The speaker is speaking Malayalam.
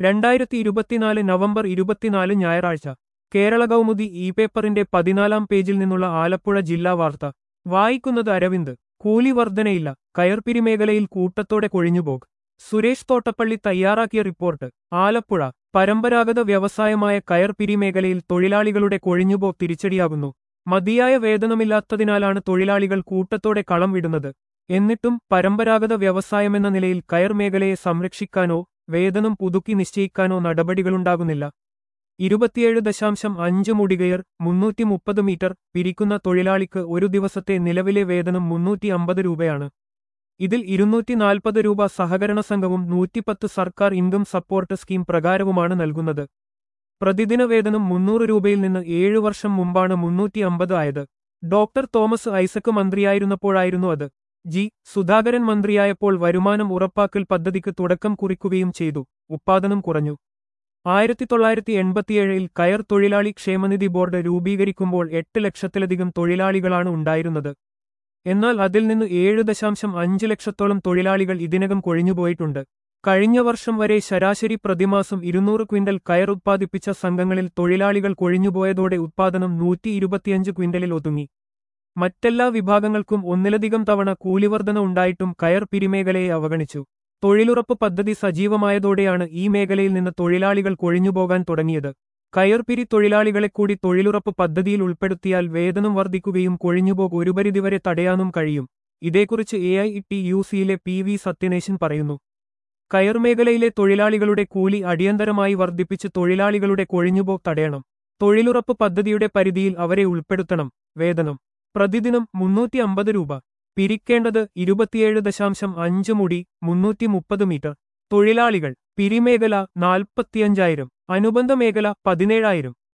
രണ്ടായിരത്തി ഇരുപത്തിനാല് നവംബർ ഇരുപത്തിനാല് ഞായറാഴ്ച കേരള കൗമുദി ഇ പേപ്പറിന്റെ പതിനാലാം പേജിൽ നിന്നുള്ള ആലപ്പുഴ ജില്ലാ വാർത്ത വായിക്കുന്നത് അരവിന്ദ് കൂലി വർധനയില്ല കയർപിരി മേഖലയിൽ കൂട്ടത്തോടെ കൊഴിഞ്ഞുപോക് സുരേഷ് തോട്ടപ്പള്ളി തയ്യാറാക്കിയ റിപ്പോർട്ട് ആലപ്പുഴ പരമ്പരാഗത വ്യവസായമായ കയർപിരി മേഖലയിൽ തൊഴിലാളികളുടെ കൊഴിഞ്ഞുപോക്ക് തിരിച്ചടിയാകുന്നു മതിയായ വേതനമില്ലാത്തതിനാലാണ് തൊഴിലാളികൾ കൂട്ടത്തോടെ കളം വിടുന്നത് എന്നിട്ടും പരമ്പരാഗത വ്യവസായമെന്ന നിലയിൽ കയർ മേഖലയെ സംരക്ഷിക്കാനോ വേതനം പുതുക്കി നിശ്ചയിക്കാനോ നടപടികളുണ്ടാകുന്നില്ല ഇരുപത്തിയേഴ് ദശാംശം അഞ്ച് മുടികയർ മുന്നൂറ്റി മുപ്പത് മീറ്റർ പിരിക്കുന്ന തൊഴിലാളിക്ക് ഒരു ദിവസത്തെ നിലവിലെ വേതനം മുന്നൂറ്റി അമ്പത് രൂപയാണ് ഇതിൽ ഇരുന്നൂറ്റി നാൽപ്പത് രൂപ സഹകരണ സംഘവും നൂറ്റിപ്പത്ത് സർക്കാർ ഇൻകം സപ്പോർട്ട് സ്കീം പ്രകാരവുമാണ് നൽകുന്നത് പ്രതിദിന വേതനം മുന്നൂറ് രൂപയിൽ നിന്ന് ഏഴു വർഷം മുമ്പാണ് മുന്നൂറ്റി അമ്പത് ആയത് ഡോക്ടർ തോമസ് ഐസക് മന്ത്രിയായിരുന്നപ്പോഴായിരുന്നു അത് ജി സുധാകരൻ മന്ത്രിയായപ്പോൾ വരുമാനം ഉറപ്പാക്കൽ പദ്ധതിക്ക് തുടക്കം കുറിക്കുകയും ചെയ്തു ഉത്പാദനം കുറഞ്ഞു ആയിരത്തി തൊള്ളായിരത്തി എൺപത്തിയേഴിൽ കയർ തൊഴിലാളി ക്ഷേമനിധി ബോർഡ് രൂപീകരിക്കുമ്പോൾ എട്ട് ലക്ഷത്തിലധികം തൊഴിലാളികളാണ് ഉണ്ടായിരുന്നത് എന്നാൽ അതിൽ നിന്ന് ഏഴ് ദശാംശം അഞ്ച് ലക്ഷത്തോളം തൊഴിലാളികൾ ഇതിനകം കൊഴിഞ്ഞുപോയിട്ടുണ്ട് കഴിഞ്ഞ വർഷം വരെ ശരാശരി പ്രതിമാസം ഇരുന്നൂറ് ക്വിന്റൽ കയർ ഉത്പാദിപ്പിച്ച സംഘങ്ങളിൽ തൊഴിലാളികൾ കൊഴിഞ്ഞുപോയതോടെ ഉത്പാദനം നൂറ്റി ഇരുപത്തിയഞ്ച് ക്വിന്റലിൽ ഒതുങ്ങി മറ്റെല്ലാ വിഭാഗങ്ങൾക്കും ഒന്നിലധികം തവണ കൂലിവർധന ഉണ്ടായിട്ടും കയർ പിരിമേഖലയെ അവഗണിച്ചു തൊഴിലുറപ്പ് പദ്ധതി സജീവമായതോടെയാണ് ഈ മേഖലയിൽ നിന്ന് തൊഴിലാളികൾ കൊഴിഞ്ഞുപോകാൻ തുടങ്ങിയത് കയർപിരി തൊഴിലാളികളെ കൂടി തൊഴിലുറപ്പ് പദ്ധതിയിൽ ഉൾപ്പെടുത്തിയാൽ വേതനം വർദ്ധിക്കുകയും കൊഴിഞ്ഞുപോക് ഒരു പരിധിവരെ തടയാനും കഴിയും ഇതേക്കുറിച്ച് എ ഐ ടി യു സിയിലെ പി വി സത്യനേശൻ പറയുന്നു കയർ മേഖലയിലെ തൊഴിലാളികളുടെ കൂലി അടിയന്തരമായി വർദ്ധിപ്പിച്ച് തൊഴിലാളികളുടെ കൊഴിഞ്ഞുപോക്ക് തടയണം തൊഴിലുറപ്പ് പദ്ധതിയുടെ പരിധിയിൽ അവരെ ഉൾപ്പെടുത്തണം വേതനം പ്രതിദിനം മുന്നൂറ്റി അമ്പത് രൂപ പിരിക്കേണ്ടത് ഇരുപത്തിയേഴ് ദശാംശം അഞ്ച് മുടി മുന്നൂറ്റി മുപ്പത് മീറ്റർ തൊഴിലാളികൾ പിരിമേഖല നാൽപ്പത്തിയഞ്ചായിരം അനുബന്ധ മേഖല പതിനേഴായിരം